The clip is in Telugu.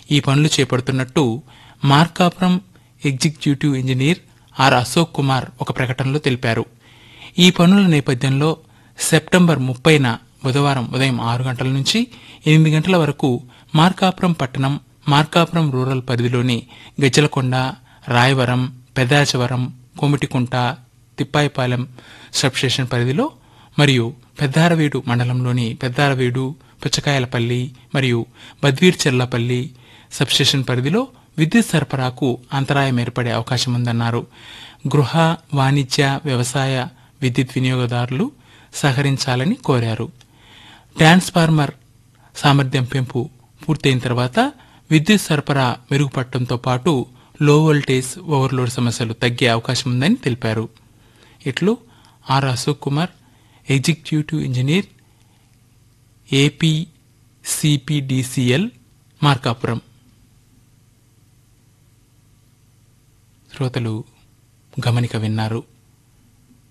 ఈ పనులు చేపడుతున్నట్టు Markapuram executive engineer R Ashok Kumar ఒక ప్రకటనలో తెలిపారు ఈ పనుల నేపథ్యంలో సెప్టెంబర్ ముప్పైన బుధవారం ఉదయం ఆరు గంటల నుంచి ఎనిమిది గంటల వరకు మార్కాపురం పట్టణం మార్కాపురం రూరల్ పరిధిలోని గజ్జలకొండ రాయవరం పెదాచవరం కొమిటికుంట తిప్పాయిపాలెం సబ్స్టేషన్ పరిధిలో మరియు పెద్దారవీడు మండలంలోని పెద్దారవీడు పుచ్చకాయలపల్లి మరియు బద్వీర్చెర్లపల్లి సబ్స్టేషన్ పరిధిలో విద్యుత్ సరఫరాకు అంతరాయం ఏర్పడే అవకాశం ఉందన్నారు గృహ వాణిజ్య వ్యవసాయ విద్యుత్ వినియోగదారులు సహకరించాలని కోరారు ట్రాన్స్ఫార్మర్ సామర్థ్యం పెంపు పూర్తయిన తర్వాత విద్యుత్ సరఫరా మెరుగుపడటంతో పాటు లో వోల్టేజ్ ఓవర్లోడ్ సమస్యలు తగ్గే అవకాశం ఉందని తెలిపారు ఇట్లు R Ashok Kumar executive engineer AP CPDCL Markapuram శ్రోతలు గమనిక విన్నారు